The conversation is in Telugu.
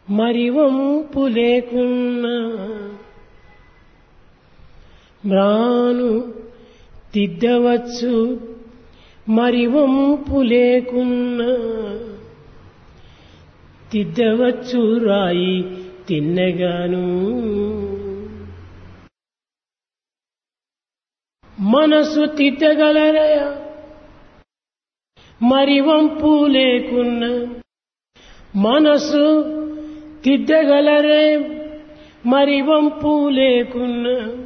మరి వంపు లేకున్నా మ్రాను తిద్దవచ్చు మరి వంపు లేకున్నా తిద్దవచ్చు రాయి తిన్నగాను మనసు తిద్దగలరయా మరి వంపు లేకున్నా మనసు తిద్దగలరే మరి వంపు లేకున్నా